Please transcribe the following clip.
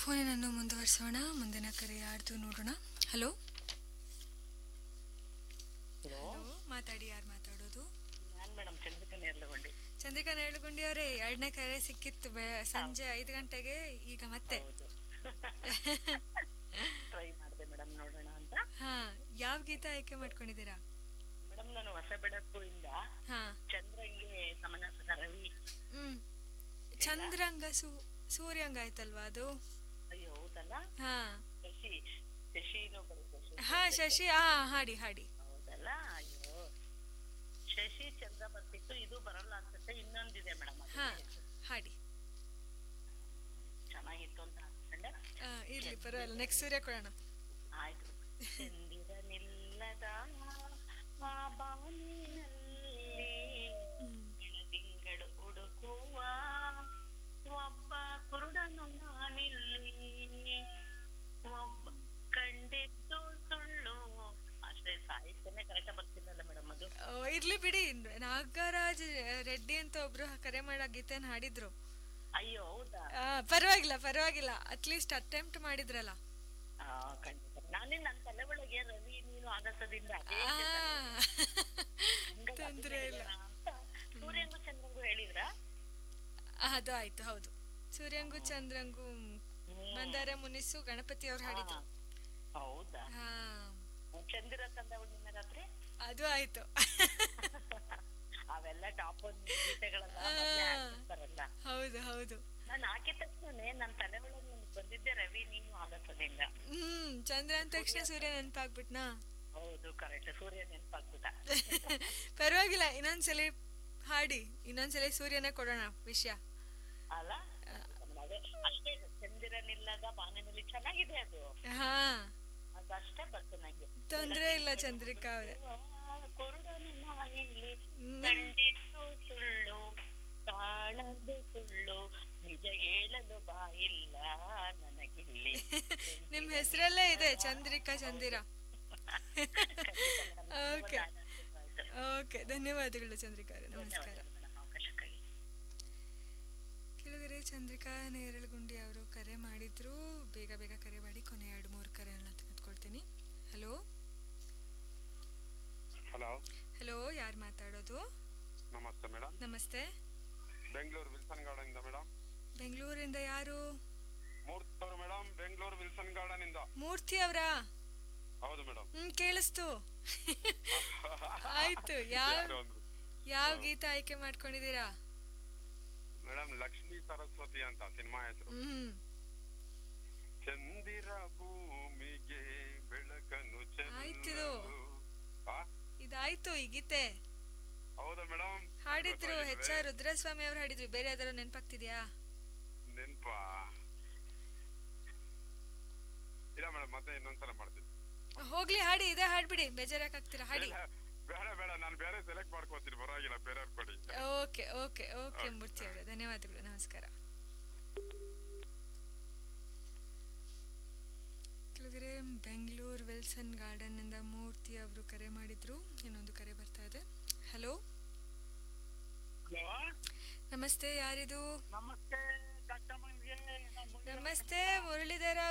ಫೋನಿನನ್ನು ಮುಂದುವರಿಸೋಣ ಮುಂದಿನ ಕರೆ ಯಾರ್ದು ನೋಡೋಣ ಹಲೋ ಹಲೋ ಹಲೋ ಮಾತಾಡಿ ಯಾರು ಮಾತಾಡೋದು ನಾನ್ ಮೇಡಮ್ ಚಂದ್ರಿಕಾ ನೇರ್ಲಗೊಂಡಿ ಚಂದ್ರಿಕಾ ನೇಳುಗುಂಡಿ ಅವರೇ ಎರಡನೇ ಕರೆ ಸಿಕ್ಕಿತ್ತು ಬೆ- ಸಂಜೆ ಐದು ಗಂಟೆಗೆ ಈಗ ಮತ್ತೆ ಹೌದು ಟ್ರೈ ಮಾಡಿದೆ ಮೇಡಮ್ ನೋಡೋಣ ಅಂತ ಹಾ ಯಾವ ಗೀತ ಆಯ್ಕೆ ಮಾಡ್ಕೊಂಡಿದ್ದೀರಾ ಮೇಡಮ್ ನಾನು ಹೊಸ ಬೆಳಕು ಇಂದ ಹಾ ಚಂದ್ರಂಗೆ ಸಮನಾಸನ ರವಿ ಹ್ಮ್ ಚಂದ್ರಂಗ ಸೂ ಸೂರ್ಯಂಗ ಆಯ್ತಲ್ವಾ ಅದು ಅಯ್ಯೋ ಹೌದಲ್ಲ ಹಾ ಶಶಿ ಶಶಿನೂ ಬರುತ್ತೆ ಶಶಿ. ಹಾ ಶಶಿ ಆ ಹಾಡಿ ಹಾಡಿ ಹೌದಲ್ಲ ಅಯ್ಯೋ ಶಶಿ ಚಂದ್ರ ಬರ್ತಿತ್ತು ಇದು ಬರಲ್ಲ ಅನ್ಸುತ್ತೆ ಇನ್ನೊಂದಿದೆ ಮೇಡಮ್ ಹಾ ಹಾಡಿ ಚೆನ್ನಾಗಿತ್ತು ಅಂತ ಅನ್ಕೊಂಡೆ ಆ, ಇರ್ಲಿ ಪರವಾಗಿಲ್ಲ ನೆಕ್ಸ್ಟ್ ಸೂರ್ಯ ಕೊಡೋಣ ಆಯ್ತು ಚಂದಿರನಿಲ್ಲದ ಆ ಬಾನಿನಲ್ಲಿ ಹ್ಮ್. ತಿಂಗಳು ಹುಡುಕುವ ಒಬ್ಬ ಕುರುಡನು ನಾನಿಲ್ಲಿ ಒಬ್ಬ ಕಂಡಿದ್ದು ಸುಳ್ಳು ಅಷ್ಟೇ ಸಾಹಿತ್ಯನೇ ಕರೆಕ್ಟ್ ಬರ್ತಿಲ್ಲಲ್ಲ ಮೇಡಮ್ ಅದು ಓ, ಇರ್ಲಿ ಬಿಡಿ ನಾಗರಾಜ್ ರೆಡ್ಡಿ ಅಂತ ಒಬ್ರು ಕರೆ ಮಾಡೋ ಗೀತೆನ ಹಾಡಿದ್ರು ಅಯ್ಯೋ ಹೌದಾ ಆ, ಪರವಾಗಿಲ್ಲ ಪರವಾಗಿಲ್ಲ ಅಟ್ಲೀಸ್ಟ್ ಅಟೆಂಪ್ಟ್ ಮಾಡಿದ್ರಲ್ಲ ಆ, ಖಂಡಿತ ನಾನೇ ನನ್ನ ತಲೆ ಒಳಗೆ ರವಿ ನೀನು ಆಗಸದಿಂದ ಅದೇ ಆ, ಹಂಗಾಗಿ ತೊಂದ್ರೆ ಇಲ್ಲ ಅದನ್ನ ಅಂತ ಸೂರ್ಯಂಗು ಚಂದ್ರಂಗು ಹೇಳಿದ್ರ ಅದು ಆಯ್ತು ಹೌದು ಸೂರ್ಯಂಗು ಚಂದ್ರಂಗು ಮಂದಾರ ಮುನಿಸು ಗಣಪತಿ ಅವ್ರು ಹಾಡಿದ್ರು ಹೌದಾ ಹಾ ಚಂದಿರ ತಂದ ಹುಣ್ಣಿಮೆ ರಾತ್ರಿ ಅದು ಆಯ್ತು ಅವೆಲ್ಲ ಟಾಪ್ ಗೀತೆಗಳೆಲ್ಲ ಆ. ಮೊದ್ಲೇ ಹಾಕ್ತಿರ್ತಾರಲ್ಲ ಹೌದು ಹೌದು ನಾನು ಹಾಕಿದ ತಕ್ಷಣನೇ ನನ್ನ ತಲೆ ಒಳಗೆ ನನಗೆ ಬಂದಿದ್ದೆ ರವಿ ನೀನು ಆಗಸದಿಂದ ಹ್ಮ್ ಚಂದ್ರ ಅಂದ ತಕ್ಷಣ ಸೂರ್ಯ ನೆನ್ಪಾಗ್ಬಿಟ್ನಾ ಹೌದು ಕರೆಕ್ಟ್ ಸೂರ್ಯ ನೆನ್ಪಾಗ್ಬಿಟ್ಟ ಪರವಾಗಿಲ್ಲ ಇನ್ನೊಂದ್ಸಲಿ ಹಾಡಿ ಇನ್ನೊಂದ್ಸಲಿ ಸೂರ್ಯನೇ ಕೊಡೋಣ ವಿಷಯ ಅಲ್ಲ ಅದೇ ಅಷ್ಟೇ ಚಂದಿರನಿಲ್ಲದ ಬಾನಿನಲ್ಲಿ ಚೆನ್ನಾಗಿದೆ ಅದು ಹಾ ಅದಷ್ಟೇ ಬಂತು ನಂಗೆ ತೊಂದ್ರೆ ಇಲ್ಲ ಚಂದ್ರಿಕಾ ಅವ್ರೆ ಕುರುಡನು ನಾನಿಲ್ಲಿ ಹ್ಮ್. ಕಂಡಿದ್ದು ಸುಳ್ಳು ಕಾಣದು ಸುಳ್ಳು ನಿಜ ಹೇಳಲು ಬಾಯಿಲ್ಲ ನನಗಿಲ್ಲಿ ನಿಮ್ ಹೆಸರಲ್ಲೇ ಇದೆ ಚಂದ್ರಿಕಾ ಚಂದಿರ ಓಕೆ ಓಕೆ ಧನ್ಯವಾದಗಳು ಚಂದ್ರಿಕಾ ಅವರೇ ನಮಸ್ಕಾರ ಅವಕಾಶಕ್ಕಾಗಿ ಕೆಲವರೆ ಚಂದ್ರಿಕಾ ನೇರಳಗುಂಡಿ ಅವರು ಕರೆ ಮಾಡಿದ್ರು ಬೇಗ ಬೇಗ ಕರೆ ಮಾಡಿ ಕೊನೆ ಎರಡು ಮೂರು ಕರೆಗಳನ್ನ ತೆಗೆದುಕೊಳ್ತೀನಿ ಹಲೋ ಹಲೋ ಹಲೋ ಯಾರು ಮಾತಾಡೋದು ನಮಸ್ತೆ ಮೇಡಮ್ ನಮಸ್ತೆ ಬೆಂಗಳೂರು ವಿಲ್ಸನ್ ಗಾರ್ಡನ್ ಇಂದ ಮೇಡಮ್ ಬೆಂಗಳೂರಿಂದ ಯಾರು ಮೂರ್ತಿ ಅವರು ಮೇಡಮ್ ಬೆಂಗಳೂರು ವಿಲ್ಸನ್ ಗಾರ್ಡನ್ ಇಂದ ಮೂರ್ತಿ ಅವರಾ ಹೌದು ಮೇಡಮ್ ಹ್ಮ್ ಕೇಳಿಸ್ತು ಆಯ್ತು ಯಾವ ಯಾರು ಅಂದ್ರು ಯಾವ ಗೀತ ಆಯ್ಕೆ ಮಾಡ್ಕೊಂಡಿದ್ದೀರಾ ಮೇಡಮ್ ಲಕ್ಷ್ಮೀ ಸರಸ್ವತಿ ಅಂತ ಸಿನಿಮಾ ಹೆಸರು ಹ್ಮ್ ಚಂದಿರ ಭೂಮಿಗೆ ಬೆಳಕನ್ನು ಆಯ್ತಿದು. ಚೆಲ್ಲಲು ಆ? ಇದಾಯ್ತು ಈ ಗೀತೆ ಹೌದಾ ಮೇಡಮ್ ಹಾಡಿದ್ರು ಎಚ್ ಆರ್ ರುದ್ರಸ್ವಾಮಿ ಅವ್ರು ಹಾಡಿದ್ರು ಬೇರೆ ಯಾವ್ದಾರು ನೆನ್ಪಾಗ್ತಿದ್ಯಾ ನೆನ್ಪಾ ಇಲ್ಲ ಮೇಡಮ್ ಮತ್ತೆ ಇನ್ನೊಂದ್ಸಲ ಮಾಡ್ತೀನಿ ಹೋಗ್ಲಿ ಹಾಡಿ ಇದೇ ಹಾಡ್ಬಿಡಿ ಬೇಜಾರಾಗ್ತೀರಾ ಹಾಡಿ ಇಲ್ಲ, ಬೇಡ ಬೇಡ ನಾನು ಬೇರೆ ಸೆಲೆಕ್ಟ್ ಮಾಡ್ಕೋತೀನಿ ಪರವಾಗಿಲ್ಲ ಬೇರೆಯವ್ರು ಕೊಡಿ ಓಕೆ ಓಕೆ ಓಕೆ ಮೂರ್ತಿ ಅವರೇ ಧನ್ಯವಾದಗಳು ನಮಸ್ಕಾರ ಕೆಲವರೆ ಬೆಂಗಳೂರು ವಿಲ್ಸನ್ ಗಾರ್ಡನ್ ಇಂದ ಮೂರ್ತಿ ಅವರು ಕರೆ ಮಾಡಿದ್ರು ಇನ್ನೊಂದು ಕರೆ ಬರ್ತಾ ಇದೆ ಹಲೋ ನಮಸ್ತೆ ಯಾರಿದು ನಮಸ್ತೆ ನಮಸ್ತೆ ಮುರಳೀಧರ